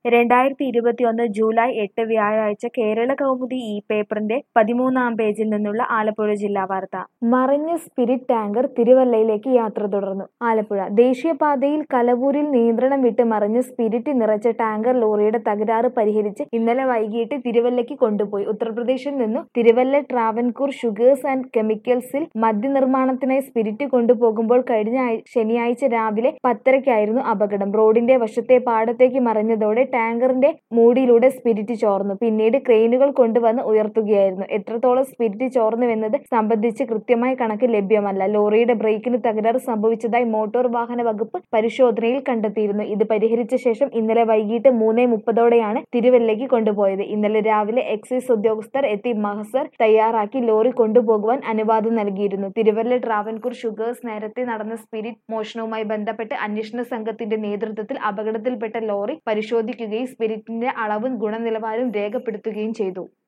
രണ്ടായിരത്തി ഇരുപത്തിയൊന്ന് ജൂലൈ എട്ട് വ്യാഴാഴ്ച കേരള കൗമുദി ഈ പേപ്പറിന്റെ പതിമൂന്നാം പേജിൽ നിന്നുള്ള ആലപ്പുഴ ജില്ലാ വാർത്ത മറിഞ്ഞ സ്പിരിറ്റ് ടാങ്കർ തിരുവല്ലയിലേക്ക് യാത്ര തുടർന്നു ആലപ്പുഴ ദേശീയപാതയിൽ കലവൂരിൽ നിയന്ത്രണം വിട്ട് മറിഞ്ഞ സ്പിരിറ്റ് നിറച്ച ടാങ്കർ ലോറിയുടെ തകരാറ് പരിഹരിച്ച് ഇന്നലെ വൈകിട്ട് തിരുവല്ലയ്ക്ക് കൊണ്ടുപോയി ഉത്തർപ്രദേശിൽ നിന്നും തിരുവല്ല ട്രാവൻകൂർ ഷുഗേഴ്സ് ആൻഡ് കെമിക്കൽസിൽ മദ്യനിർമ്മാണത്തിനായി സ്പിരിറ്റ് കൊണ്ടുപോകുമ്പോൾ കഴിഞ്ഞ ആഴ്- ശനിയാഴ്ച രാവിലെ പത്തരയ്ക്കായിരുന്നു അപകടം റോഡിന്റെ വശത്തെ പാടത്തേക്ക് മറിഞ്ഞതോടെ ടാങ്കറിന്റെ മൂടിയിലൂടെ സ്പിരിറ്റ് ചോർന്നു പിന്നീട് ക്രെയിനുകൾ കൊണ്ടുവന്ന് ഉയർത്തുകയായിരുന്നു എത്രത്തോളം സ്പിരിറ്റ് ചോർന്നുവെന്നത് സംബന്ധിച്ച് കൃത്യമായ കണക്ക് ലഭ്യമല്ല ലോറിയുടെ ബ്രേക്കിന് തകരാറ് സംഭവിച്ചതായി മോട്ടോർ വാഹന വകുപ്പ് പരിശോധനയിൽ കണ്ടെത്തിയിരുന്നു ഇത് പരിഹരിച്ച ശേഷം ഇന്നലെ വൈകിട്ട് മൂന്നേ മുപ്പതോടെയാണ് തിരുവല്ലയ്ക്ക് കൊണ്ടുപോയത് ഇന്നലെ രാവിലെ എക്സൈസ് ഉദ്യോഗസ്ഥർ എത്തി മഹസർ തയ്യാറാക്കി ലോറി കൊണ്ടുപോകുവാൻ അനുവാദം നൽകിയിരുന്നു തിരുവല്ല ട്രാവൻകൂർ ഷുഗേഴ്സ് നേരത്തെ നടന്ന സ്പിരിറ്റ് മോഷണവുമായി ബന്ധപ്പെട്ട് അന്വേഷണ സംഘത്തിന്റെ നേതൃത്വത്തിൽ അപകടത്തിൽപ്പെട്ട ലോറി പരിശോധിക്കുകയും സ്പിരിറ്റിന്റെ അളവും ഗുണനിലവാരവും രേഖപ്പെടുത്തുകയും ചെയ്തു